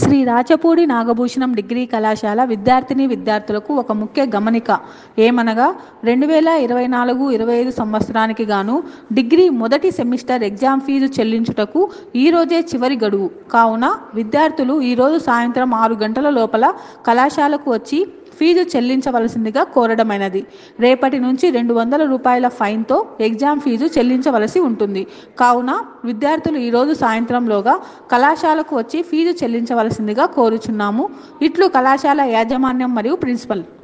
Shri Rachapudi Nagabhushanam degree కళాశాల విద్యార్థిని విద్యార్థులకు ఒక ముఖ్య గమనిక ఏమనగా రెండు వేల ఇరవై నాలుగు ఇరవై ఐదు సంవత్సరానికి గాను డిగ్రీ మొదటి సెమిస్టర్ ఎగ్జామ్ ఫీజు చెల్లించుటకు ఈ రోజే చివరి గడువు కావున విద్యార్థులు ఈరోజు సాయంత్రం ఆరు గంటల లోపల కళాశాలకు వచ్చి ఫీజు చెల్లించవలసిందిగా కోరడమైనది రేపటి నుంచి రెండు వందల రూపాయల ఫైన్తో ఎగ్జామ్ ఫీజు చెల్లించవలసి ఉంటుంది కావున విద్యార్థులు ఈరోజు సాయంత్రంలోగా కళాశాలకు వచ్చి ఫీజు చెల్లించవలసిందిగా కోరుచున్నాము ఇట్లు కళాశాల యాజమాన్యం మరియు ప్రిన్సిపల్